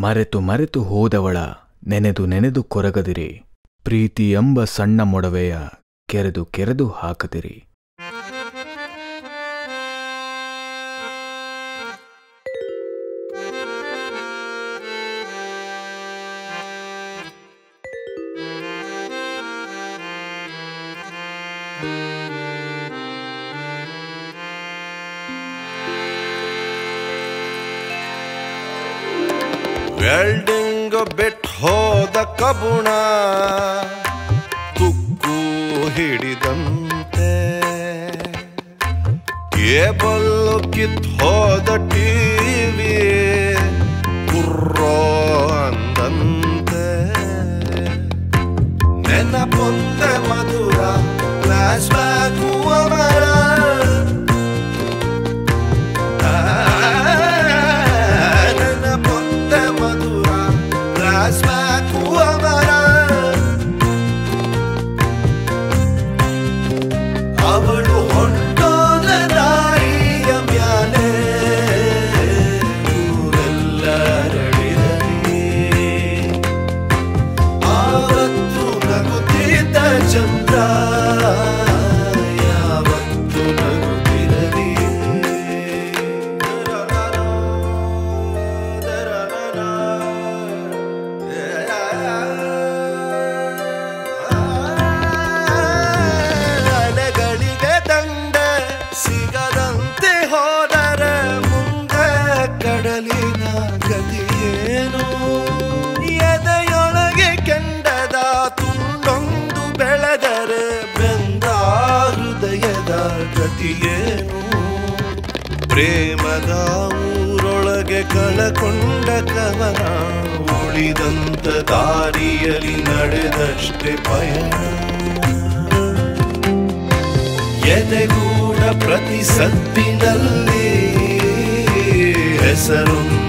ಮರೆತು ಮರೆತು ಹೋದವಳ ನೆನೆದು ನೆನೆದು ಕೊರಗದಿರಿ ಪ್ರೀತಿ ಎಂಬ ಸಣ್ಣ ಮೊಡವೆಯ ಕೆರೆದು ಕೆರೆದು ಹಾಕದಿರಿ ವೆಲ್ಡಿಂಗ್ ಬಿಟ್ ಹೋದ ಕಬುಣ ತುಕ್ಕು ಹಿಡಿದಂತೆ ಕೇಬಲ್ ಕಿತ್ ಹೋದ ಟಿವಿ ಕುರ್ರೋ ಅಂದಂತೆ ನೆನಪೊಂದೆ ಮಧುರ ಫ್ಲಾಶ್ ಬ್ಯಾಕ್ ಅಮರ ನೆನಪೊಂದೆ ಮಧುರ ಫ್ಲಾಶ್ ಬ್ಯಾಕ್ ಅಮರ ಅವಳು ಹೊಂಟೋದ ದಾರಿಯ ಮ್ಯಾಲೆ ಊರೆಲ್ಲ ರಡಿರಲಿ ಆವತ್ತು ನಗುತ್ತಿದ್ದ ಚಂದ್ರ ಯಾವತ್ತು ನಗುತ್ತಿರಲಿ ಅಲೆಗಳಿಗೆ ದಂಡೆ ಸಿಗದಂತೆ ಹೋದರೆ ಮುಂದೆ ಕಡಲಿನ ಗತಿಯೇನು ಎದೆಯೊಳಗೆ ಕೆಂಡದ ತುಂಡೊಂದು ಬೆಳೆದರೆ ಬೆಂದ ಹೃದಯದ ಗತಿಯೇನು ಪ್ರೇಮದ ಊರೊಳಗೆ ಕಳಕೊಂಡ ಕವನ ಉಳಿದಂತ ದಾರಿಯಲ್ಲಿ ನಡೆದಷ್ಟೇ ಪಯಣ ಎದೆಗೂಡ ಪ್ರತಿ ಸದ್ದಿನಲ್ಲಿ ಹೆಸರೊಂದು